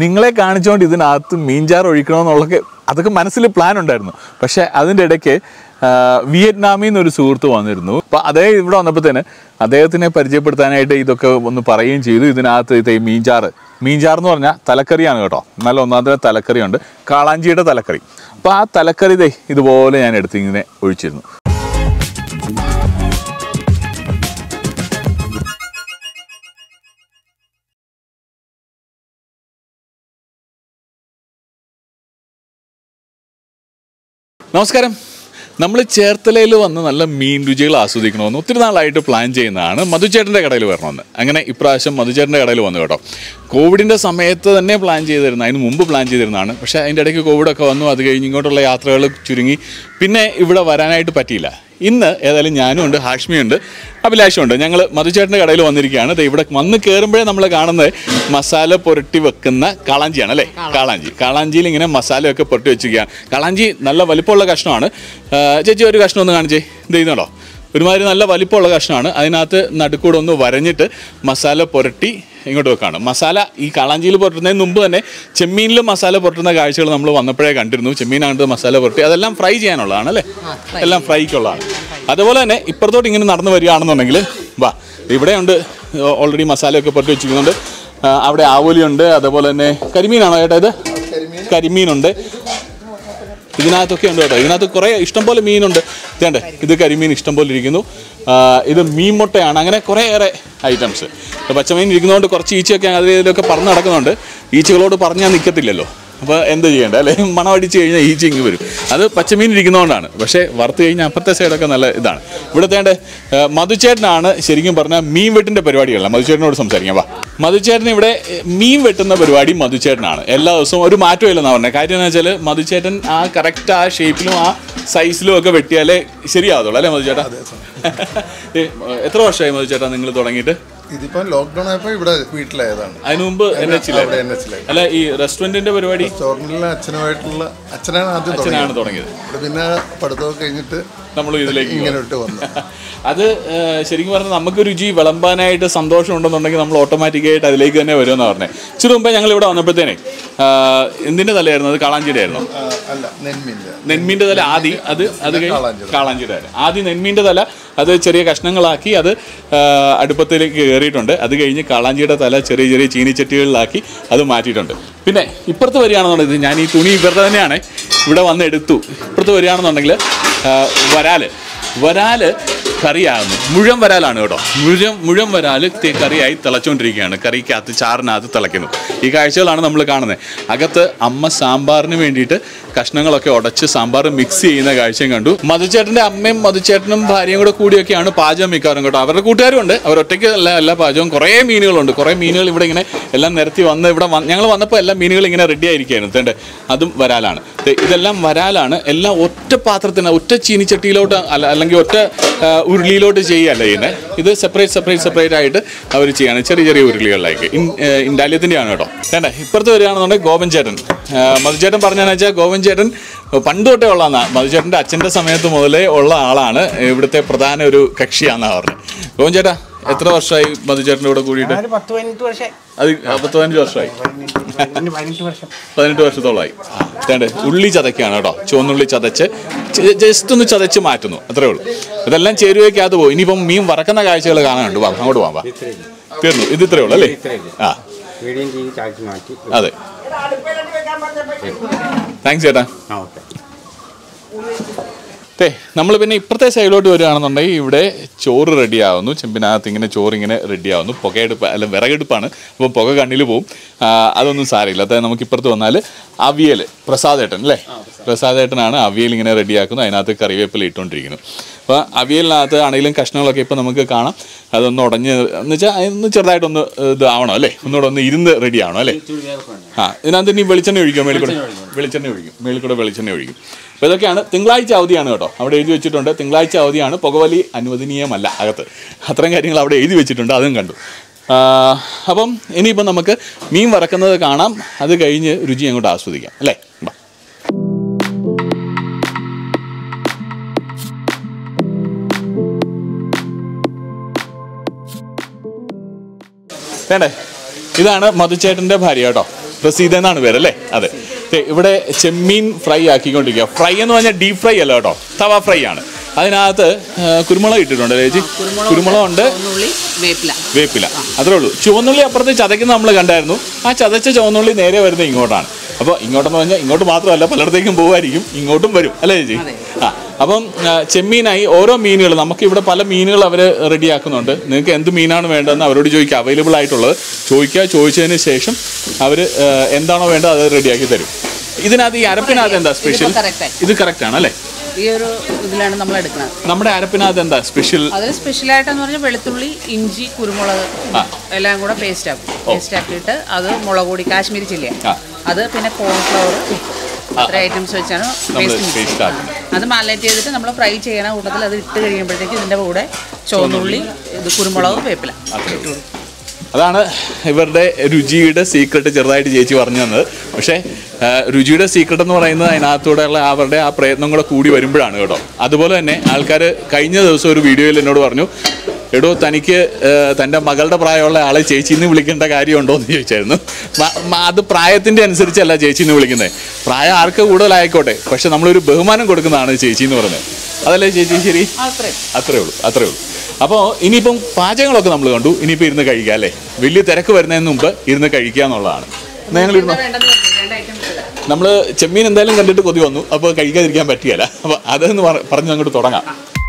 നിങ്ങളെ കാണിച്ചുകൊണ്ട് ഇതിനകത്ത് മീൻചാർ ഒഴിക്കണമെന്നുള്ളതൊക്കെ അതൊക്കെ മനസ്സിൽ പ്ലാൻ ഉണ്ടായിരുന്നു പക്ഷേ അതിൻ്റെ ഇടയ്ക്ക് ആ, വിയറ്റ്നാമിൽ നിന്നൊരു സുഹൃത്ത് വന്നിരുന്നു അപ്പോൾ അദ്ദേഹം ഇവിടെ വന്നപ്പോഴത്തേന് അദ്ദേഹത്തിനെ പരിചയപ്പെടുത്താനായിട്ട് ഇതൊക്കെ ഒന്ന് പറയുകയും ചെയ്തു ഇതിനകത്ത് ഇത് ഈ മീൻചാറ് മീൻചാർ എന്ന് പറഞ്ഞാൽ തലക്കറിയാണ് കേട്ടോ നല്ല ഒന്നാമത്തെ തലക്കറിയുണ്ട് കാളാഞ്ചിയുടെ തലക്കറി അപ്പോൾ ആ തലക്കറി ദേ ഇതുപോലെ ഞാൻ എടുത്ത് ഇങ്ങനെ ഒഴിച്ചിരുന്നു നമസ്കാരം നമ്മൾ ചേർത്തലയിൽ വന്ന് നല്ല മീൻ രുചികൾ ആസ്വദിക്കണമെന്ന് ഒത്തിരി നാളായിട്ട് പ്ലാൻ ചെയ്യുന്നതാണ് മധുചേട്ടൻ്റെ കടയിൽ വരണമെന്ന് അങ്ങനെ ഇപ്രാവശ്യം മധുചേട്ടൻ്റെ കടയിൽ വന്നു കേട്ടോ കോവിഡിൻ്റെ സമയത്ത് തന്നെ പ്ലാൻ ചെയ്തിരുന്നു അതിന് മുമ്പ് പ്ലാൻ ചെയ്തിരുന്നതാണ് പക്ഷേ അതിൻ്റെ ഇടയ്ക്ക് കോവിഡൊക്കെ വന്നു അത് കഴിഞ്ഞ് ഇങ്ങോട്ടുള്ള യാത്രകൾ ചുരുങ്ങി പിന്നെ ഇവിടെ വരാനായിട്ട് പറ്റിയില്ല ഇന്ന് ഏതായാലും ഞാനും ഉണ്ട് ഹാഷ്മിയുണ്ട് അഭിലാഷും ഉണ്ട് ഞങ്ങൾ മധുചേട്ടൻ്റെ കടയിൽ വന്നിരിക്കുകയാണ് ദേ ഇവിടെ വന്ന് കയറുമ്പോഴേ നമ്മൾ കാണുന്നത് മസാല പുരട്ടി വെക്കുന്ന കാളാഞ്ചിയാണ് അല്ലേ കാളാഞ്ചി കാളാഞ്ചിയിൽ ഇങ്ങനെ മസാലയൊക്കെ പുരട്ടി വെച്ചിരിക്കുകയാണ് കാളാഞ്ചി നല്ല വലിപ്പമുള്ള കഷ്ണമാണ് ആ, ചേച്ചി ഒരു കഷ്ണം ഒന്ന് കാണിച്ചേ ഇത് ചെയ്യുന്നുണ്ടോ ഒരുമാതിരി നല്ല വലിപ്പമുള്ള കഷ്ണമാണ് അതിനകത്ത് നടുക്കൂടെ ഒന്ന് വരഞ്ഞിട്ട് മസാല പുരട്ടി ഇങ്ങോട്ട് വെക്കാണ് മസാല ഈ കാളാഞ്ചിയിൽ പുരട്ടുന്നതിന് മുമ്പ് തന്നെ ചെമ്മീനിലും മസാല പുരട്ടുന്ന കാഴ്ചകൾ നമ്മൾ വന്നപ്പോഴേ കണ്ടിരുന്നു ചെമ്മീനകത്ത് മസാല പുരട്ടി അതെല്ലാം ഫ്രൈ ചെയ്യാനുള്ളതാണ് അല്ലേ എല്ലാം ഫ്രൈക്കുള്ളതാണ് അതുപോലെ തന്നെ ഇപ്പുറത്തോട്ട് ഇങ്ങനെ നടന്നു വരികയാണെന്നുണ്ടെങ്കിൽ വാ ഇവിടെയുണ്ട് ഓൾറെഡി മസാലയൊക്കെ പുരട്ടി വെച്ചിരിക്കുന്നുണ്ട് ആ, അവിടെ ആവോലിയുണ്ട് അതുപോലെ തന്നെ കരിമീനാണോ ചേട്ടാ ഇത് കരിമീനുണ്ട് ഇതിനകത്തൊക്കെ ഉണ്ട് കേട്ടോ ഇതിനകത്ത് കുറേ ഇഷ്ടംപോലെ മീനുണ്ട് ഇതേണ്ടേ ഇത് കരിമീൻ ഇഷ്ടംപോലെ ഇരിക്കുന്നു ആ, ഇത് മീൻ മുട്ടയാണ് അങ്ങനെ കുറേയേറെ ഐറ്റംസ് പച്ചമീൻ ഇരിക്കുന്നതുകൊണ്ട് കുറച്ച് ഈച്ചയൊക്കെ അതിലൊക്കെ പറന്ന് നടക്കുന്നുണ്ട് ഈച്ചകളോട് പറഞ്ഞാൽ നിൽക്കത്തില്ലല്ലോ അപ്പോൾ എന്ത് ചെയ്യേണ്ടത് അല്ലെ മണം അടിച്ച് കഴിഞ്ഞാൽ ഈച്ച ഇങ്ങ് വരും അത് പച്ചമീൻ ഇരിക്കുന്നതുകൊണ്ടാണ് പക്ഷേ വറുത്ത് കഴിഞ്ഞാൽ അപ്പുറത്തെ സൈഡൊക്കെ നല്ല ഇതാണ് ഇവിടുത്തെ മധുചേട്ടനാണ് ശരിക്കും പറഞ്ഞാൽ മീൻ വെട്ടിൻ്റെ പരിപാടികളല്ല മധുചേട്ടനോട് സംസാരിക്കാം വാ മധുചേട്ടൻ ഇവിടെ ഏ, മീൻ വെട്ടുന്ന പരിപാടി മധുചേട്ടനാണ് എല്ലാ ദിവസവും ഒരു മാറ്റവും ഇല്ലെന്നാണ് പറഞ്ഞത് കാര്യം എന്ന് വെച്ചാൽ മധുചേട്ടൻ ആ കറക്റ്റ് ആ ഷേപ്പിലും ആ സൈസിലും ഒക്കെ വെട്ടിയാലേ ശരിയാവത്തുള്ളൂ അല്ലേ മധുചേട്ടാ ഏ, എത്ര വർഷമായി മധുചേട്ടാ നിങ്ങൾ തുടങ്ങിയിട്ട് ഇതിപ്പോ ലോക്ക്ഡൌൺ ആയപ്പോ ഇവിടെ വീട്ടിലായതാണ് അതിനു മുമ്പ് എൻ എച്ചിലെ അവിടെ എൻ എച്ചിലായി അല്ല ഈ റെസ്റ്റോറന്റിന്റെ പരിപാടി സ്റ്റോറിലെ അച്ഛനുമായിട്ടുള്ള അച്ഛനാണ് ആദ്യം അച്ഛനാണ് തുടങ്ങിയത് തുടങ്ങിയത് ഇവിടെ പിന്നെ പഠിത്തമൊക്കെ കഴിഞ്ഞിട്ട് നമ്മൾ ഇതിലേക്ക് ഇങ്ങനെ ഇട്ട് വന്നു അത് ഏഹ്, ശരിക്കും പറഞ്ഞാൽ നമുക്ക് രുചി വിളമ്പാനായിട്ട് സന്തോഷം ഉണ്ടെന്നുണ്ടെങ്കിൽ നമ്മൾ ഓട്ടോമാറ്റിക്കായിട്ട് അതിലേക്ക് തന്നെ വരുമെന്ന് പറഞ്ഞത് ഇച്ചിരി മുമ്പേ ഞങ്ങൾ ഇവിടെ വന്നപ്പോഴത്തേനെ ആഹ്, എന്തിന്റെ തലയായിരുന്നു അത് കാളാഞ്ചിയുടെ ആയിരുന്നു ആ, അല്ല നെന്മില്ല നെന്മീൻ്റെ തല ആദി അത് അത് കഴിഞ്ഞ് കാളാഞ്ചിയുടെ. കാളാഞ്ചിയുടെ തല ആദ്യം നെന്മീൻ്റെ തല അത് ചെറിയ കഷ്ണങ്ങളാക്കി അത് ആഹ്, അടുപ്പത്തിലേക്ക് കയറിയിട്ടുണ്ട് അത് കഴിഞ്ഞ് കാളാഞ്ചിയുടെ തല ചെറിയ ചെറിയ ചീനിച്ചട്ടികളിലാക്കി അത് മാറ്റിയിട്ടുണ്ട് പിന്നെ ഇപ്പുറത്ത് വരികയാണെന്നുണ്ടെങ്കിൽ ഞാൻ ഈ തുണി ഇവരുടെ തന്നെയാണ് ഇവിടെ വന്ന് എടുത്തു ഇപ്പുറത്ത് വരികയാണെന്നുണ്ടെങ്കിൽ ആഹ്, വരാല് വരാല് കറിയാകുന്നു മുഴുവൻ വരാലാണ് കേട്ടോ മുഴുവൻ മുഴുവൻ വരാല് തെ- കറിയായി തിളച്ചുകൊണ്ടിരിക്കുകയാണ് കറിക്കകത്ത് ചാറിനകത്ത് തിളയ്ക്കുന്നു ഈ കാഴ്ചകളാണ് നമ്മൾ കാണുന്നത് അകത്ത് അമ്മ സാമ്പാറിന് വേണ്ടിയിട്ട് കഷ്ണങ്ങളൊക്കെ ഉടച്ച് സാമ്പാർ മിക്സ് ചെയ്യുന്ന കാഴ്ചയും കണ്ടു മധുചേട്ടൻ്റെ അമ്മയും മധുചേട്ടനും ഭാര്യയും കൂടെ കൂടിയൊക്കെയാണ് പാചകം മിക്കവാറും കേട്ടോ അവരുടെ കൂട്ടുകാരും ഉണ്ട് അവരൊറ്റയ്ക്ക് അല്ല എല്ലാ പാചകവും കുറേ മീനുകളുണ്ട് കുറേ മീനുകൾ ഇവിടെ ഇങ്ങനെ എല്ലാം നിരത്തി വന്ന് ഇവിടെ ഞങ്ങൾ വന്നപ്പോൾ എല്ലാ മീനുകൾ ഇങ്ങനെ റെഡി ആയിരിക്കുകയായിരുന്നു തേണ്ടേ അതും വരാലാണ് ദേ, ഇതെല്ലാം വരാലാണ് എല്ലാം ഒറ്റ പാത്രത്തിന് ഒറ്റ ചീനിച്ചട്ടിയിലോട്ട് അല്ല അല്ലെങ്കിൽ ഒറ്റ ആ, ഉരുളിയിലോട്ട് ചെയ്യുകയല്ല ചെയ്യുന്നത് ഇത് സെപ്പറേറ്റ് സെപ്പറേറ്റ് സെപ്പറേറ്റ് ആയിട്ട് അവർ ചെയ്യാണ് ചെറിയ ചെറിയ ഉരുളികളിലേക്ക് ഇൻ ഇൻഡാലിയത്തിൻ്റെയാണ് കേട്ടോ വേണ്ട ഇപ്പുറത്ത് വരികയാണെന്നുണ്ടെങ്കിൽ ഗോപൻ ചേട്ടൻ ആ, മധുചേട്ടൻ പറഞ്ഞതെന്ന് വെച്ചാൽ ഗോപൻ ചേട്ടൻ പണ്ട് തൊട്ടേ ഉള്ളതാണ് മധുചേട്ടൻ്റെ അച്ഛൻ്റെ സമയത്ത് മുതലേ ഉള്ള ആളാണ് ഇവിടുത്തെ പ്രധാന ഒരു കക്ഷിയാണെന്നാണ് പറഞ്ഞത് ഗോപൻ ചേട്ടാ എത്ര വർഷമായി മധുചേട്ടൻ്റെ കൂടെ കൂടിയിട്ട് ഒരു പത്ത് പതിനെട്ട് വർഷം അത് പത്ത് പതിനഞ്ച് വർഷമായി പതിനെട്ട് പതിനെട്ട് വർഷം പതിനെട്ട് വർഷത്തോളമായി വേണ്ടേ ഉള്ളി ചതയ്ക്കാണ് കേട്ടോ ചുവന്നുള്ളി ചതച്ച് ജസ്റ്റ് ഒന്ന് ചതച്ച് മാറ്റുന്നു അത്രേ ഉള്ളൂ ഇതെല്ലാം ചേരുവയ്ക്കകത്ത് പോകും ഇനിയിപ്പം മീൻ വറക്കുന്ന കാഴ്ചകൾ കാണാനുണ്ട് വാ അങ്ങോട്ട് പോകാം വാ തീർന്നു ഇത് ഇത്രേ ഉള്ളൂ അല്ലേ ആ മീഡിയം ചെയ്ത് ചാക്കി മാറ്റി അതെ താങ്ക്സ് ചേട്ടാ ആ ഓക്കെ ഏ നമ്മൾ പിന്നെ ഇപ്പുറത്തെ സൈഡിലോട്ട് വരികയാണെന്നുണ്ടെങ്കിൽ ഇവിടെ ചോറ് റെഡിയാവുന്നു ചെമ്പിനകത്ത് ഇങ്ങനെ ചോറ് ഇങ്ങനെ റെഡിയാവുന്നു പുകയെടുപ്പ് അല്ല വിറകെടുപ്പാണ് അപ്പോൾ പുക കണ്ണിൽ പോവും ആ, അതൊന്നും സാരമില്ല അതായത് നമുക്ക് ഇപ്പുറത്ത് വന്നാൽ അവിയൽ പ്രസാദേട്ടൻ അല്ലേ പ്രസാദേട്ടനാണ് അവിയൽ ഇങ്ങനെ റെഡിയാക്കുന്നത് അതിനകത്ത് കറിവേപ്പില ഇട്ടുകൊണ്ടിരിക്കുന്നു അപ്പോൾ അവിയലിനകത്ത് ആണെങ്കിലും കഷ്ണങ്ങളൊക്കെ ഇപ്പോൾ നമുക്ക് കാണാം അതൊന്ന് ഉടഞ്ഞ് എന്ന് വെച്ചാൽ ഒന്ന് ചെറുതായിട്ടൊന്ന് ഇത് ആവണം അല്ലേ ഒന്നുകൂടെ ഒന്ന് ഇരുന്ന് റെഡി ആവണം അല്ലേ ആ ഇതിനകത്ത് ഇനി വെളിച്ചെണ്ണ ഒഴിക്കും മേളിൽ കൂടെ വെളിച്ചെണ്ണ ഒഴിക്കും മേളിൽ കൂടെ വെളിച്ചെണ്ണ ഒഴിക്കും അപ്പോൾ ഇതൊക്കെയാണ് തിങ്കളാഴ്ച അവധിയാണ് കേട്ടോ അവിടെ എഴുതി വെച്ചിട്ടുണ്ട് തിങ്കളാഴ്ച അവധിയാണ് പുകവലി അനുവദനീയമല്ല അകത്ത് അത്തരം കാര്യങ്ങൾ അവിടെ എഴുതി വെച്ചിട്ടുണ്ട് അതും കണ്ടു ആ, അപ്പം ഇനിയിപ്പം നമുക്ക് മീൻ വറക്കുന്നത് കാണാം അത് കഴിഞ്ഞ് രുചി അങ്ങോട്ട് ആസ്വദിക്കാം അല്ലേ ബാ വേണ്ടേ ഇതാണ് മധുചേട്ടൻ്റെ ഭാര്യ കേട്ടോ പ്രസീത എന്നാണ് പേര് അല്ലേ അതെ ദേ, ഇവിടെ ചെമ്മീൻ ഫ്രൈ ആക്കിക്കൊണ്ടിരിക്കുക ഫ്രൈ എന്ന് പറഞ്ഞാൽ ഡീപ് ഫ്രൈ അല്ല കേട്ടോ തവ ഫ്രൈ ആണ് അതിനകത്ത് ആ, കുരുമുളക് ഇട്ടിട്ടുണ്ട് ചേച്ചി കുരുമുളക് ഉണ്ട് ചുവന്നുള്ളി വേപ്പില വേപ്പില അത്രേ ഉള്ളൂ ചുവന്നുള്ളി അപ്പുറത്ത് ചതയ്ക്കുന്ന നമ്മൾ കണ്ടായിരുന്നു ആ ചതച്ച ചുവന്നുള്ളി നേരെ വരുന്നത് ഇങ്ങോട്ടാണ് അപ്പോൾ ഇങ്ങോട്ടെന്ന് പറഞ്ഞാൽ ഇങ്ങോട്ട് മാത്രമല്ല പലയിടത്തേക്കും പോകുമായിരിക്കും ഇങ്ങോട്ടും വരും അല്ലേ ചേച്ചി ആ അപ്പം ആ, ചെമ്മീനായി ഓരോ മീനുകൾ നമുക്ക് ഇവിടെ പല മീനുകൾ അവർ റെഡിയാക്കുന്നുണ്ട് നിങ്ങൾക്ക് എന്ത് മീനാണ് വേണ്ടതെന്ന് അവരോട് ചോദിക്കുക അവൈലബിൾ ആയിട്ടുള്ളത് ചോദിക്കുക ചോദിച്ചതിന് ശേഷം അവർ എന്താണോ വേണ്ടത് അത് റെഡിയാക്കി തരും ഇതിനകത്ത് ഈ അരപ്പിനകത്ത് എന്താ സ്പെഷ്യൽ ഇതിപ്പോ correct ആയി. ഇത് കറക്റ്റ് ആണ് അല്ലേ ഈ ഒരു ഇതിലാണ് നമ്മൾ എടുക്കുന്നത് നമ്മുടെ അരപ്പിനകത്ത് എന്താ സ്പെഷ്യൽ അതിൽ സ്പെഷ്യലായിട്ടെന്ന് പറഞ്ഞാൽ വെളുത്തുള്ളി ഇഞ്ചി കുരുമുളക് ആ. എല്ലാം കൂടെ പേസ്റ്റ് ആക്കും പേസ്റ്റ് ആക്കിയിട്ട് അത് മുളക് പൊടി കാശ്മീരി ചില്ലിയ ആ. അത് പിന്നെ കോൺഫ്ലവർ അത്ര ഐറ്റംസ് വെച്ചാണ് നമ്മൾ പേസ്റ്റ് മിക്സ് paste ആക്കും. അത് മാലേറ്റ് ചെയ്തിട്ട് നമ്മൾ ഫ്രൈ ചെയ്യണ കൂട്ടത്തിൽ അത് ഇട്ട് കഴിയുമ്പോഴത്തേക്ക് ഇതിൻ്റെ കൂടെ ചുവന്നുള്ളി ഇത് കുരുമുളക് വേപ്പില ഇട്ട് കൊടുക്കും അതാണ് ഇവരുടെ രുചിയുടെ സീക്രട്ട് ചെറുതായിട്ട് ചേച്ചി പറഞ്ഞു തന്നത് പക്ഷേ ആ, രുചിയുടെ സീക്രട്ട് എന്ന് പറയുന്നത് അതിനകത്തൂടെയുള്ള അവരുടെ ആ പ്രയത്നം കൂടെ കൂടി വരുമ്പോഴാണ് കേട്ടോ അതുപോലെ തന്നെ ആൾക്കാർ കഴിഞ്ഞ ദിവസം ഒരു വീഡിയോയിൽ എന്നോട് പറഞ്ഞു എടോ തനിക്ക് ആ, തൻ്റെ മകളുടെ പ്രായമുള്ള ആളെ ചേച്ചി എന്ന് വിളിക്കേണ്ട കാര്യമുണ്ടോ എന്ന് ചോദിച്ചായിരുന്നു മ- മ- അത് പ്രായത്തിൻ്റെ അനുസരിച്ചല്ല ചേച്ചി എന്ന് വിളിക്കുന്നത് പ്രായം ആർക്ക് കൂടുതലായിക്കോട്ടെ പക്ഷെ നമ്മളൊരു ബഹുമാനം കൊടുക്കുന്നതാണ് ചേച്ചി എന്ന് പറയുന്നത് അതല്ലേ ചേച്ചി ശരി അത്രയും അത്രേ ഉള്ളൂ അത്രേ ഉള്ളൂ അപ്പോൾ ഇനിയിപ്പം പാചകങ്ങളൊക്കെ നമ്മൾ കണ്ടു ഇനിയിപ്പോൾ ഇരുന്ന് കഴിക്കുക അല്ലേ വലിയ തിരക്ക് വരുന്നതിന് മുമ്പ് ഇരുന്ന് കഴിക്കുക എന്നുള്ളതാണ് എന്നാ ഞങ്ങൾ ഇരുന്നോ വേണ്ടത് വേണ്ട ഐറ്റംസ് ഇല്ല നമ്മൾ ചെമ്മീൻ എന്തായാലും കണ്ടിട്ട് കൊതി വന്നു അപ്പോൾ കഴിക്കാതിരിക്കാൻ പറ്റിയല്ല അപ്പോൾ അതെന്ന് പറ- പറഞ്ഞ് അങ്ങോട്ട് തുടങ്ങാം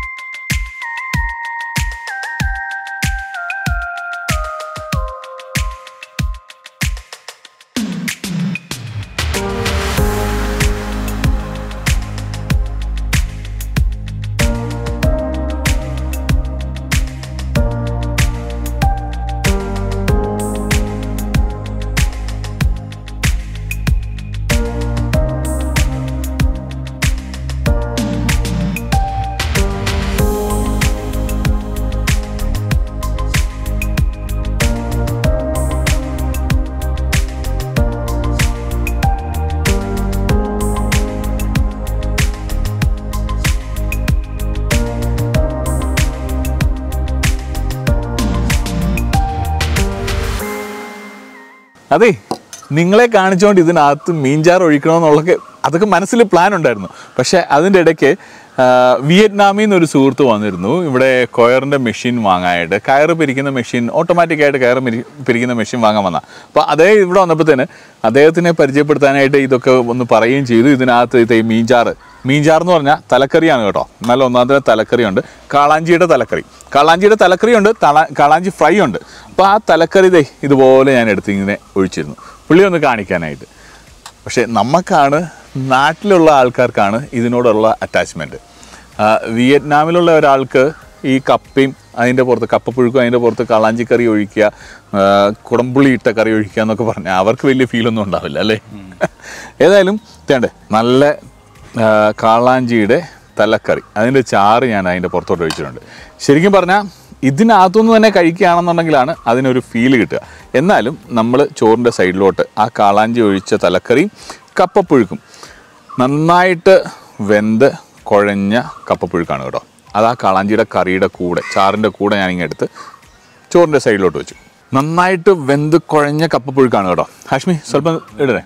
അതെ നിങ്ങളെ കാണിച്ചുകൊണ്ട് ഇതിനകത്ത് മീൻചാറ് ഒഴിക്കണമെന്നുള്ളതൊക്കെ അതൊക്കെ മനസ്സിൽ പ്ലാൻ ഉണ്ടായിരുന്നു പക്ഷേ അതിൻ്റെ ഇടയ്ക്ക് ആ, വിയറ്റ്നാമിൽ നിന്ന് ഒരു സുഹൃത്ത് വന്നിരുന്നു ഇവിടെ കൊയറിൻ്റെ മെഷീൻ വാങ്ങാനായിട്ട് കയറ് പിരിക്കുന്ന മെഷീൻ ഓട്ടോമാറ്റിക്കായിട്ട് കയറ് പിരി- പിരിക്കുന്ന മെഷീൻ വാങ്ങാൻ വന്ന അപ്പോൾ അതേ ഇവിടെ വന്നപ്പോഴത്തേന് അദ്ദേഹത്തിനെ പരിചയപ്പെടുത്താനായിട്ട് ഇതൊക്കെ ഒന്ന് പറയുകയും ചെയ്തു ഇതിനകത്ത് ഇത് ഈ മീൻചാറ് മീൻചാറ് എന്ന് പറഞ്ഞാൽ തലക്കറിയാണ് കേട്ടോ നല്ല ഒന്നാമത്തെ തലക്കറിയുണ്ട് കാളാഞ്ചിയുടെ തലക്കറി കാളാഞ്ചിയുടെ തലക്കറിയുണ്ട് തള കാളാഞ്ചി ഫ്രൈ ഉണ്ട് അപ്പോൾ ആ തലക്കറി ദേ ഇതുപോലെ ഞാൻ എടുത്ത് ഇങ്ങനെ ഒഴിച്ചിരുന്നു പുള്ളി ഒന്ന് കാണിക്കാനായിട്ട് പക്ഷേ നമുക്കാണ് നാട്ടിലുള്ള ആൾക്കാർക്കാണ് ഇതിനോടുള്ള അറ്റാച്ച്മെൻറ്റ് വിയറ്റ്നാമിലുള്ള ഒരാൾക്ക് ഈ കപ്പയും അതിൻ്റെ പുറത്ത് കപ്പപ്പുഴുക്കും അതിൻ്റെ പുറത്ത് കളാഞ്ചി കറി ഒഴിക്കുക ആ, കുടംപുളി ഇട്ട കറി ഒഴിക്കുക എന്നൊക്കെ പറഞ്ഞാൽ അവർക്ക് വലിയ ഫീലൊന്നും ഉണ്ടാവില്ല അല്ലേ ഏതായാലും തേണ്ടേ നല്ല ആ, കാളാഞ്ചിയുടെ തലക്കറി അതിൻ്റെ ചാറ് ഞാൻ അതിൻ്റെ പുറത്തോട്ട് ഒഴിച്ചിട്ടുണ്ട് ശരിക്കും പറഞ്ഞാൽ ഇതിനകത്തുനിന്ന് തന്നെ കഴിക്കുകയാണെന്നുണ്ടെങ്കിലാണ് അതിനൊരു ഫീൽ കിട്ടുക എന്നാലും നമ്മൾ ചോറിൻ്റെ സൈഡിലോട്ട് ആ കാളാഞ്ചി ഒഴിച്ച തലക്കറിയും കപ്പപ്പുഴുക്കും നന്നായിട്ട് വെന്ത് കുഴഞ്ഞ കപ്പപ്പുഴുക്കാണ് കേട്ടോ അത് ആ കാളാഞ്ചിയുടെ കറിയുടെ കൂടെ ചാറിൻ്റെ കൂടെ ഞാനിങ്ങനെ എടുത്ത് ചോറിൻ്റെ സൈഡിലോട്ട് വെച്ചു നന്നായിട്ട് വെന്ത് കുഴഞ്ഞ കപ്പപ്പുഴുക്കാണ് കേട്ടോ ഹാഷ്മി സ്വല്പം ഇടണേ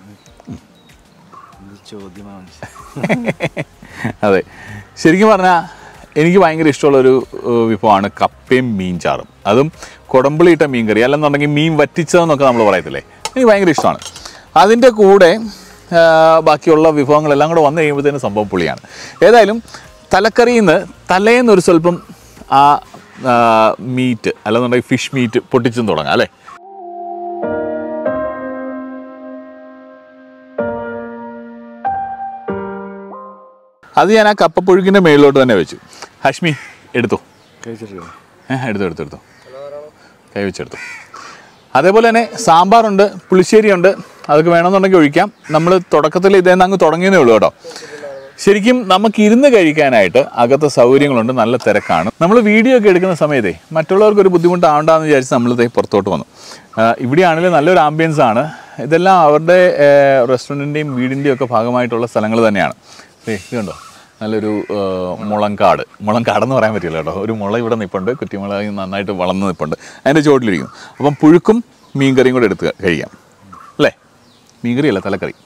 അതെ ശരിക്കും പറഞ്ഞാൽ എനിക്ക് ഭയങ്കര ഇഷ്ടമുള്ളൊരു ഏഹ്, വിഭവമാണ് കപ്പയും മീൻ ചാറും അതും കുടമ്പിളി ഇട്ട മീൻ കറി അല്ലെന്നുണ്ടെങ്കിൽ മീൻ വറ്റിച്ചതെന്നൊക്കെ നമ്മൾ പറയത്തില്ലേ എനിക്ക് ഭയങ്കര ഇഷ്ടമാണ് അതിൻ്റെ കൂടെ ഏഹ്, ബാക്കിയുള്ള വിഭവങ്ങളെല്ലാം കൂടെ വന്നു കഴിയുമ്പോഴത്തേനും സംഭവം പുളിയാണ് ഏതായാലും തലക്കറിയിൽ നിന്ന് തലേന്ന് ഒരു സ്വല്പം ആ മീറ്റ് അല്ലെന്നുണ്ടെങ്കിൽ ഫിഷ് മീറ്റ് പൊട്ടിച്ചും തുടങ്ങാം അല്ലേ അത് ഞാൻ ആ കപ്പപ്പുഴുക്കിൻ്റെ മേളിലോട്ട് തന്നെ വെച്ചു ഹഷ്മി എടുത്തു ഏ എടുത്തു എടുത്തു എടുത്തു കൈ വെച്ചെടുത്തു അതേപോലെ തന്നെ സാമ്പാറുണ്ട് പുളിശ്ശേരിയുണ്ട് അതൊക്കെ വേണമെന്നുണ്ടെങ്കിൽ ഒഴിക്കാം നമ്മൾ തുടക്കത്തിൽ ഇതേന്ന് അങ്ങ് തുടങ്ങിയതേ ഉള്ളൂ കേട്ടോ ശരിക്കും നമുക്ക് ഇരുന്ന് കഴിക്കാനായിട്ട് അകത്തെ സൗകര്യങ്ങളുണ്ട് നല്ല തിരക്കാണ് നമ്മൾ വീഡിയോ ഒക്കെ എടുക്കുന്ന സമയത്തേ മറ്റുള്ളവർക്ക് ഒരു ബുദ്ധിമുട്ടാവണ്ടെന്ന് വിചാരിച്ച് നമ്മൾ ഇതേ പുറത്തോട്ട് വന്നു ആ, ഇവിടെയാണെങ്കിലും നല്ലൊരു ആംബിയൻസ് ആണ് ഇതെല്ലാം അവരുടെ റെസ്റ്റോറൻറ്റിൻ്റെയും വീടിൻ്റെയും ഒക്കെ ഭാഗമായിട്ടുള്ള സ്ഥലങ്ങൾ തന്നെയാണ് ദേ ഇത് കണ്ടോ നല്ലൊരു ആ, മുളങ്കാട് മുളങ്കാടെന്ന് പറയാൻ പറ്റില്ല കേട്ടോ ഒരു മുള ഇവിടെ നിൽപ്പുണ്ട് കുറ്റിമുള നന്നായിട്ട് വളർന്ന് നിൽപ്പുണ്ട് അതിൻ്റെ ചുവട്ടിലിരിക്കുന്നു അപ്പം പുഴുക്കും മീൻകറിയും കൂടെ എടുത്ത് കഴിക്കാം അല്ലേ മീൻകറി അല്ല തലക്കറി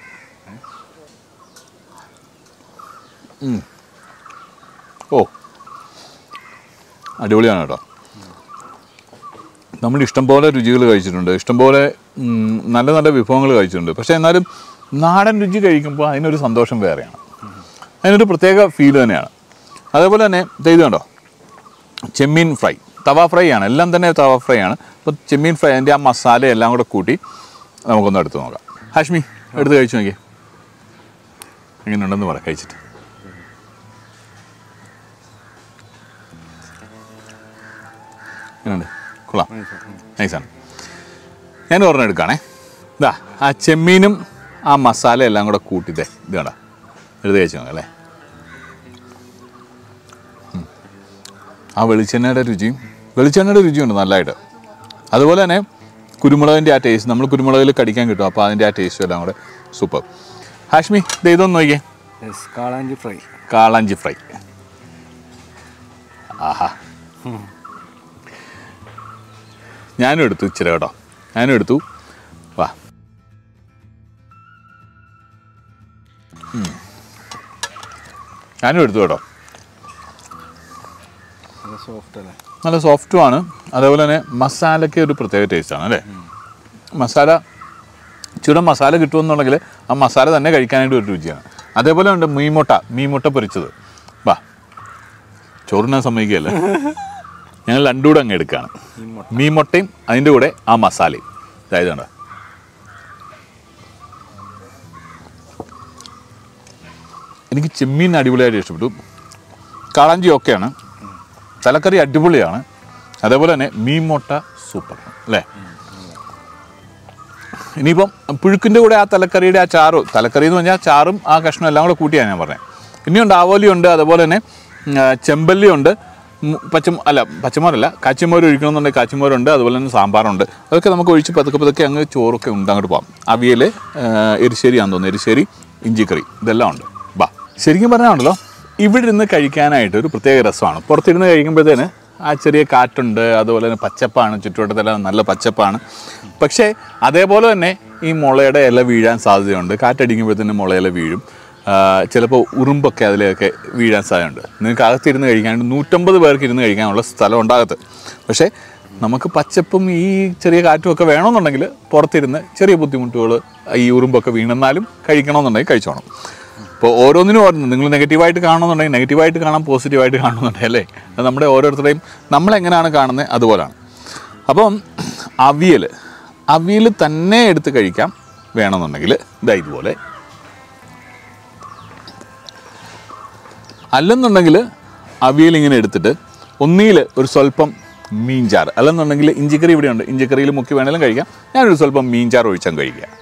ഉം. ഓ അടിപൊളിയാണ് കേട്ടോ നമ്മൾ ഇഷ്ടംപോലെ രുചികൾ കഴിച്ചിട്ടുണ്ട് ഇഷ്ടംപോലെ ഉം, നല്ല നല്ല വിഭവങ്ങൾ കഴിച്ചിട്ടുണ്ട് പക്ഷേ എന്നാലും നാടൻ രുചി കഴിക്കുമ്പോൾ അതിനൊരു സന്തോഷം വേറെയാണ് അതിനൊരു പ്രത്യേക ഫീൽ തന്നെയാണ് അതേപോലെ തന്നെ ദേ ഇത് കണ്ടോ ചെമ്മീൻ ഫ്രൈ തവ ഫ്രൈ ആണ് എല്ലാം തന്നെ തവ ഫ്രൈ ആണ് അപ്പോൾ ചെമ്മീൻ ഫ്രൈ അതിൻ്റെ ആ മസാല എല്ലാം കൂടെ കൂട്ടി നമുക്കൊന്ന് എടുത്ത് നോക്കാം ഹാഷ്മി എടുത്ത് കഴിച്ചു നോക്കി എങ്ങനെയുണ്ടെന്ന് പറ കഴിച്ചിട്ട് എങ്ങനെയുണ്ട് കൊള്ളാം നൈസാണ് ഞാൻ ഒരെണ്ണം എടുക്കുകയാണേ ഇതാ ആ ചെമ്മീനും ആ മസാല എല്ലാം കൂടെ കൂട്ടിത്തേ ഇത് കണ്ട എടുത്ത് കഴിച്ചു നോക്കാം അല്ലേ ഉം. ആ വെളിച്ചെണ്ണയുടെ രുചിയും വെളിച്ചെണ്ണയുടെ രുചിയുണ്ട് നല്ലതായിട്ട് അതുപോലെ തന്നെ കുരുമുളകിൻ്റെ ആ ടേസ്റ്റ് നമ്മൾ കുരുമുളകിൽ കടിക്കാൻ കിട്ടും അപ്പോൾ അതിൻ്റെ ആ ടേസ്റ്റും എല്ലാം കൂടെ സൂപ്പർ ഹാഷ്മി ദേ ഇതൊന്ന് നോക്കിയേ കാളാഞ്ചി ഫ്രൈ കാളാഞ്ചി ഫ്രൈ ആഹാ ഞാനും എടുത്തു ഇച്ചിരി കേട്ടോ ഞാനും എടുത്തു വാ ഉം. ഞാനും എടുത്തു കേട്ടോ സോഫ്റ്റ് അല്ലേ നല്ല സോഫ്റ്റും ആണ് അതേപോലെ തന്നെ മസാലയ്ക്ക് ഒരു പ്രത്യേക ടേസ്റ്റാണ് അല്ലേ മസാല ചുരം മസാല കിട്ടുമെന്നുണ്ടെങ്കിൽ ആ മസാല തന്നെ കഴിക്കാനായിട്ട് ഒരു രുചിയാണ് അതേപോലെ ഉണ്ട് മീൻമുട്ട മീൻമുട്ട പൊരിച്ചത് വാ ചോറിനാൻ സമ്മതിക്കുകയല്ല ഞങ്ങൾ രണ്ടും കൂടെ അങ്ങ് എടുക്കുകയാണ് മീൻമുട്ടയും അതിൻ്റെ കൂടെ ആ മസാലയും അതായത് കണ്ടോ എനിക്ക് ചെമ്മീൻ അടിപൊളിയായിട്ട് ഇഷ്ടപ്പെട്ടു കാളാഞ്ചി ഓക്കെയാണ് തലക്കറി അടിപൊളിയാണ് അതേപോലെ തന്നെ മീൻ മുട്ട സൂപ്പർ അല്ലേ ഇനിയിപ്പം പുഴുക്കിൻ്റെ കൂടെ ആ തലക്കറിയുടെ ആ ചാറും തലക്കറി എന്ന് പറഞ്ഞാൽ ചാറും ആ കഷ്ണം എല്ലാം കൂടെ കൂട്ടിയാണ് ഞാൻ പറഞ്ഞത് ഇനിയുണ്ട് ആവോലിയുണ്ട് അതുപോലെ തന്നെ ഉം, ആ, ചെമ്പല്ലിയുണ്ട് ഉം, പച്ച അല്ല പച്ചമോരല്ല കാച്ചിമോര് ഒഴിക്കണമെന്നുണ്ടെങ്കിൽ കാച്ചിമോരുണ്ട് അതുപോലെ തന്നെ സാമ്പാറുണ്ട് അതൊക്കെ നമുക്ക് ഒഴിച്ച് പതുക്കെ പതുക്കെ അങ്ങ് ചോറൊക്കെ ഉണ്ട് അങ്ങോട്ട് പോകാം അവിയൽ എരിശ്ശേരി ആണെന്ന് തോന്നുന്നു എരിശ്ശേരി ഇഞ്ചിക്കറി ഇതെല്ലാം ഉണ്ട് ബാ ശരിക്കും പറഞ്ഞാണല്ലോ ഇവിടെ ഇരുന്ന് കഴിക്കാനായിട്ട് ഒരു പ്രത്യേക രസമാണ് പുറത്തിരുന്ന് കഴിക്കുമ്പോഴത്തേന് ആ ചെറിയ കാറ്റുണ്ട് അതുപോലെ തന്നെ പച്ചപ്പാണ് ചുറ്റുവട്ടത്തെല്ലാം നല്ല പച്ചപ്പാണ് പക്ഷേ അതേപോലെ തന്നെ ഈ മുളയുടെ ഇല വീഴാൻ സാധ്യതയുണ്ട് കാറ്റടിക്കുമ്പോഴത്തേന് മുളയില വീഴും ചിലപ്പോൾ ഉറുമ്പൊക്കെ അതിലൊക്കെ വീഴാൻ സാധ്യതയുണ്ട് നിങ്ങൾക്ക് അകത്തിരുന്ന് കഴിക്കാനായിട്ട് നൂറ്റമ്പത് പേർക്ക് ഇരുന്ന് കഴിക്കാനുള്ള സ്ഥലം ഉണ്ടാകത്ത് പക്ഷേ നമുക്ക് പച്ചപ്പും ഈ ചെറിയ കാറ്റും ഒക്കെ വേണമെന്നുണ്ടെങ്കിൽ പുറത്തിരുന്ന് ചെറിയ ബുദ്ധിമുട്ടുകൾ ഈ ഉറുമ്പൊക്കെ വീണെന്നാലും കഴിക്കണമെന്നുണ്ടെങ്കിൽ കഴിച്ചോണം ഇപ്പോൾ ഓരോന്നിനും ഓരോന്ന് നിങ്ങൾ നെഗറ്റീവായിട്ട് കാണുന്നുണ്ടെങ്കിൽ നെഗറ്റീവായിട്ട് കാണാം പോസിറ്റീവായിട്ട് കാണുന്നുണ്ടെങ്കിൽ അല്ലേ അത് നമ്മുടെ ഓരോരുത്തരുടെയും നമ്മളെങ്ങനെയാണ് കാണുന്നത് അതുപോലാണ് അപ്പം അവിയൽ അവിയൽ തന്നെ എടുത്ത് കഴിക്കാം വേണമെന്നുണ്ടെങ്കിൽ ഇതാ ഇതുപോലെ അല്ലെന്നുണ്ടെങ്കിൽ അവിയൽ ഇങ്ങനെ എടുത്തിട്ട് ഒന്നിയിൽ ഒരു സ്വല്പം മീൻചാർ അല്ലെന്നുണ്ടെങ്കിൽ ഇഞ്ചിക്കറി ഇവിടെയുണ്ട് ഇഞ്ചിക്കറിയിൽ മുക്കി വേണമെങ്കിലും കഴിക്കാം ഞാനൊരു സ്വല്പം മീൻചാർ ഒഴിച്ചാൽ കഴിക്കാം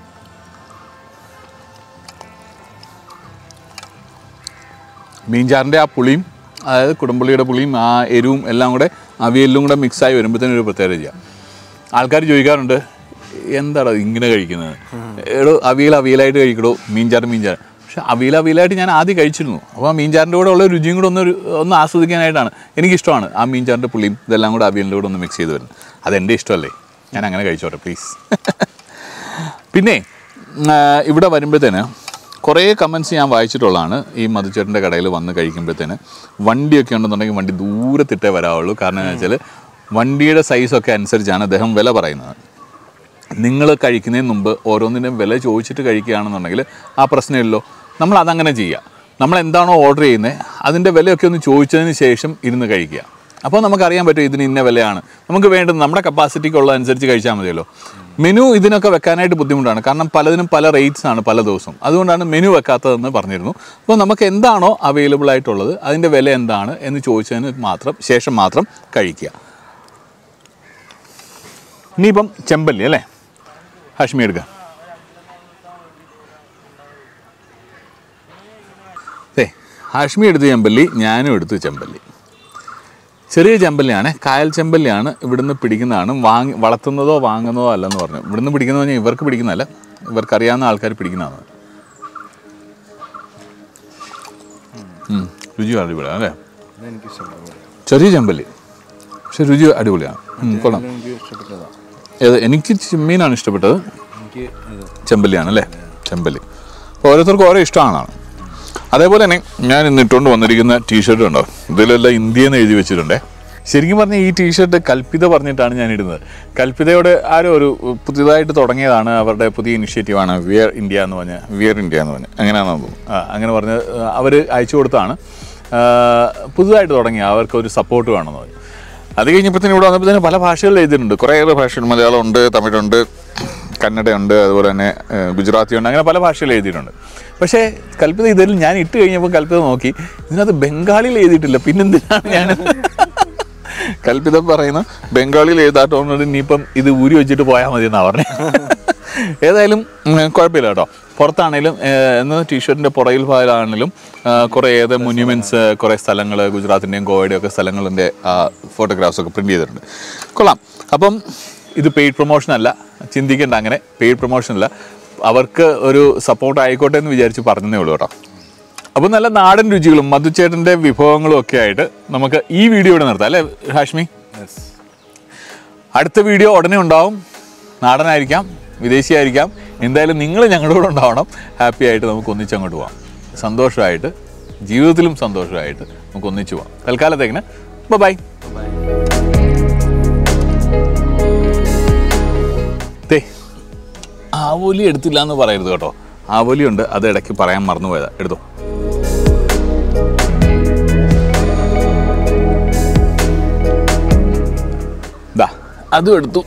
മീൻചാറിൻ്റെ ആ പുളിയും അതായത് കുടംപുളിയുടെ പുളിയും ആ എരിവും എല്ലാം കൂടെ അവിയലിലും കൂടെ മിക്സായി വരുമ്പോഴത്തേനും ഒരു പ്രത്യേകത ചെയ്യാം ആൾക്കാർ ചോദിക്കാറുണ്ട് എന്താടാ ഇങ്ങനെ കഴിക്കുന്നത് എടോ അവിയൽ അവിയലായിട്ട് കഴിക്കടോ മീൻചാറ് മീൻചാറ് പക്ഷെ അവിയൽ അവിയലായിട്ട് ഞാൻ ആദ്യം കഴിച്ചിരുന്നു അപ്പോൾ ആ മീൻചാറിൻ്റെ കൂടെ ഉള്ള രുചിയും കൂടെ ഒന്ന് ഒരു- ഒന്ന് ആസ്വദിക്കാനായിട്ടാണ് എനിക്കിഷ്ടമാണ് ആ മീൻചാറിൻ്റെ പുളിയും ഇതെല്ലാം കൂടെ അവിയലിൻ്റെ കൂടെ ഒന്ന് മിക്സ് ചെയ്ത് വരുന്നത് അതെൻ്റെ ഇഷ്ടമല്ലേ ഞാൻ അങ്ങനെ കഴിച്ചോട്ടെ പ്ലീസ് പിന്നെ ആ, ഇവിടെ വരുമ്പോഴത്തേന് കുറേ കമൻസ് ഞാൻ വായിച്ചിട്ടുള്ളതാണ് ഈ മധുചേട്ടൻ്റെ കടയിൽ വന്ന് കഴിക്കുമ്പോഴത്തേന് വണ്ടിയൊക്കെ ഉണ്ടെന്നുണ്ടെങ്കിൽ വണ്ടി ദൂരത്തിട്ടേ വരാവുള്ളൂ കാരണം എന്ന് വെച്ചാൽ വണ്ടിയുടെ സൈസൊക്കെ അനുസരിച്ചാണ് അദ്ദേഹം വില പറയുന്നത് നിങ്ങൾ കഴിക്കുന്നതിന് മുമ്പ് ഓരോന്നിനും വില ചോദിച്ചിട്ട് കഴിക്കുകയാണെന്നുണ്ടെങ്കിൽ ആ പ്രശ്നമില്ലല്ലോ നമ്മൾ അതങ്ങനെ ചെയ്യുക നമ്മൾ എന്താണോ ഓർഡർ ചെയ്യുന്നത് അതിൻ്റെ വിലയൊക്കെ ഒന്ന് ചോദിച്ചതിന് ശേഷം ഇരുന്ന് കഴിക്കുക അപ്പോൾ നമുക്കറിയാൻ പറ്റും ഇതിന് ഇന്ന വിലയാണ് നമുക്ക് വേണ്ടത് നമ്മുടെ കപ്പാസിറ്റിക്കുള്ള അനുസരിച്ച് കഴിച്ചാൽ മതിയല്ലോ മെനു ഇതിനൊക്കെ വെക്കാനായിട്ട് ബുദ്ധിമുട്ടാണ് കാരണം പലതിനും പല റേറ്റ്സ് ആണ് പല ദിവസവും അതുകൊണ്ടാണ് മെനു വെക്കാത്തതെന്ന് പറഞ്ഞിരുന്നു അപ്പോൾ നമുക്ക് എന്താണോ അവൈലബിൾ ആയിട്ടുള്ളത് അതിൻ്റെ വില എന്താണ് എന്ന് ചോദിച്ചതിന് മാത്രം ശേഷം മാത്രം കഴിക്കുക ഇനിയിപ്പം ചെമ്പല്ലി അല്ലേ ഹാഷ്മി എടുക്കുക ഏ ഹാഷ്മി എടുത്ത് ചെമ്പല്ലി ഞാനും എടുത്തു ചെമ്പല്ലി ചെറിയ ചെമ്പല്ലിയാണ് കായൽ ചെമ്പല്ലിയാണ് ഇവിടുന്ന് പിടിക്കുന്നതാണ് വാങ്ങി വളർത്തുന്നതോ വാങ്ങുന്നതോ അല്ലെന്ന് പറഞ്ഞു ഇവിടുന്ന് പിടിക്കുന്നതെന്ന് പറഞ്ഞാൽ ഇവർക്ക് പിടിക്കുന്നതല്ല ഇവർക്കറിയാവുന്ന ആൾക്കാർ പിടിക്കുന്നതാണ് ഉം, രുചി അടിപൊളിയാണ് അല്ലേ എനിക്ക് ഇഷ്ടപ്പെട്ടു ചെറിയ ചെമ്പല്ലി പക്ഷെ രുചി അടിപൊളിയാണ് ഉം, കൊള്ളാം എനിക്ക് ഇഷ്ടപ്പെട്ടതാണ് ഏത് എനിക്ക് ചെമ്മീനാണ് ഇഷ്ടപ്പെട്ടത് എനിക്ക് ഇത് ചെമ്പല്ലിയാണ് അല്ലേ ചെമ്പല്ലി അപ്പോൾ ഓരോരുത്തർക്കും ഓരോ ഇഷ്ടമാണ് അതേപോലെ തന്നെ ഞാൻ ഇന്ന് ഇട്ടുകൊണ്ട് വന്നിരിക്കുന്ന ടീഷർട്ട് ഉണ്ടോ ഇതിലെല്ലാം ഇന്ത്യ എന്ന് എഴുതി വെച്ചിട്ടുണ്ടേ ശരിക്കും പറഞ്ഞാൽ ഈ ടീഷർട്ട് കൽപ്പിത പറഞ്ഞിട്ടാണ് ഞാൻ ഇടുന്നത് കൽപ്പിതയോട് ആരോ ഒരു പുതിയതായിട്ട് തുടങ്ങിയതാണ് അവരുടെ പുതിയ ഇനിഷ്യേറ്റീവാണ് വിയർ ഇന്ത്യ എന്ന് പറഞ്ഞ വിയർ ഇന്ത്യ എന്ന് പറഞ്ഞ് അങ്ങനെയാണെന്ന് തോന്നുന്നു ആ, അങ്ങനെ പറഞ്ഞ് അവർ അയച്ചു കൊടുത്താണ് ആ, പുതുതായിട്ട് തുടങ്ങിയ അവർക്ക് ഒരു സപ്പോർട്ട് വേണമെന്ന് പറഞ്ഞു അത് കഴിഞ്ഞപ്പോഴത്തേനും ഇവിടെ വന്നപ്പോൾ തന്നെ പല ഭാഷകളിൽ എഴുതിയിട്ടുണ്ട് കുറേയേറെ ഭാഷകൾ മലയാളമുണ്ട് തമിഴുണ്ട് കന്നഡയുണ്ട് അതുപോലെ തന്നെ ഏഹ്, ഗുജറാത്തി ഉണ്ട് അങ്ങനെ പല ഭാഷകളിൽ എഴുതിയിട്ടുണ്ട് പക്ഷേ കൽപ്പിത ഇതിൽ ഞാൻ ഇട്ട് കഴിഞ്ഞപ്പോൾ കൽപ്പിത നോക്കി ഇതിനകത്ത് ബംഗാളിയിൽ എഴുതിയിട്ടില്ല പിന്നെന്തിനാണ് ഞാൻ കൽപ്പിതം പറയുന്നു ബംഗാളിയിൽ എഴുതാത്തോണ്ട് ഇനിയിപ്പം ഇത് ഊരി വെച്ചിട്ട് പോയാൽ മതി എന്നാണ് പറഞ്ഞത് ഏതായാലും ഉം, കുഴപ്പമില്ല കേട്ടോ പുറത്താണേലും ഏഹ്, എന്ന് ടീഷർട്ടിൻ്റെ പുറകിൽ ഭാഗമാണെങ്കിലും കുറേ ഏത് മുന്യൂമെൻറ്റ്സ് കുറേ സ്ഥലങ്ങൾ ഗുജറാത്തിൻ്റെയും ഗോവയുടെയും ഒക്കെ സ്ഥലങ്ങളിൻ്റെ ഫോട്ടോഗ്രാഫ്സ് ഒക്കെ പ്രിൻറ്റ് ചെയ്തിട്ടുണ്ട് കൊള്ളാം അപ്പം ഇത് പെയ്ഡ് പ്രൊമോഷൻ അല്ല ചിന്തിക്കേണ്ട അങ്ങനെ പെയ്ഡ് പ്രൊമോഷൻ അല്ല അവർക്ക് ഒരു സപ്പോർട്ട് ആയിക്കോട്ടെ എന്ന് വിചാരിച്ച് പറഞ്ഞതേ ഉള്ളൂ കേട്ടോ അപ്പോൾ നല്ല നാടൻ രുചികളും മധുച്ചേട്ടൻ്റെ വിഭവങ്ങളും ഒക്കെ ആയിട്ട് നമുക്ക് ഈ വീഡിയോ ഇവിടെ നിർത്താം അല്ലേ ഹാഷ്മി യെസ് അടുത്ത വീഡിയോ ഉടനെ ഉണ്ടാവും നാടനായിരിക്കാം വിദേശിയായിരിക്കാം എന്തായാലും നിങ്ങൾ ഞങ്ങളുടെ കൂടെ ഉണ്ടാവണം ഹാപ്പി ആയിട്ട് നമുക്ക് ഒന്നിച്ച് അങ്ങോട്ട് പോവാം സന്തോഷമായിട്ട് ജീവിതത്തിലും സന്തോഷമായിട്ട് നമുക്ക് ഒന്നിച്ച് പോവാം തൽക്കാലത്തേക്കിന് ബൈ തേ ആവോലി എടുത്തില്ല എന്ന് പറയരുത് കേട്ടോ ആവോലി ഉണ്ട് അത് ഇടയ്ക്ക് പറയാൻ മറന്നുപോയതാ എടുത്തോ ദാ അതും എടുത്തു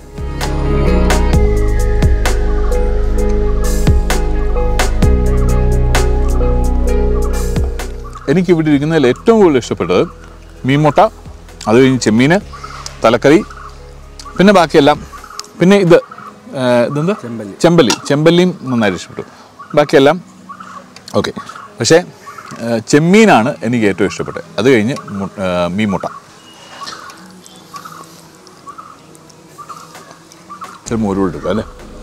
എനിക്ക് ഇവിടെ ഇരിക്കുന്നതിൽ ഏറ്റവും കൂടുതൽ ഇഷ്ടപ്പെട്ടത് മീൻമുട്ട അത് കഴിഞ്ഞ് ചെമ്മീൻ തലക്കറി പിന്നെ ബാക്കിയെല്ലാം പിന്നെ ഇത് ആ, ഇതെന്താ ചെമ്പല്ലി. ചെമ്പല്ലി ചെമ്പല്ലിയും നന്നായിട്ട് ഇഷ്ടപ്പെട്ടു ബാക്കിയെല്ലാം ഓക്കെ പക്ഷേ ആ, ചെമ്മീനാണ് എനിക്ക് ഏറ്റവും ഇഷ്ടപ്പെട്ടത് അത് കഴിഞ്ഞ് മു- ആ, മീൻമുട്ട ഇച്ചിരി മോര് കൂടി എടുക്കാം അല്ലേ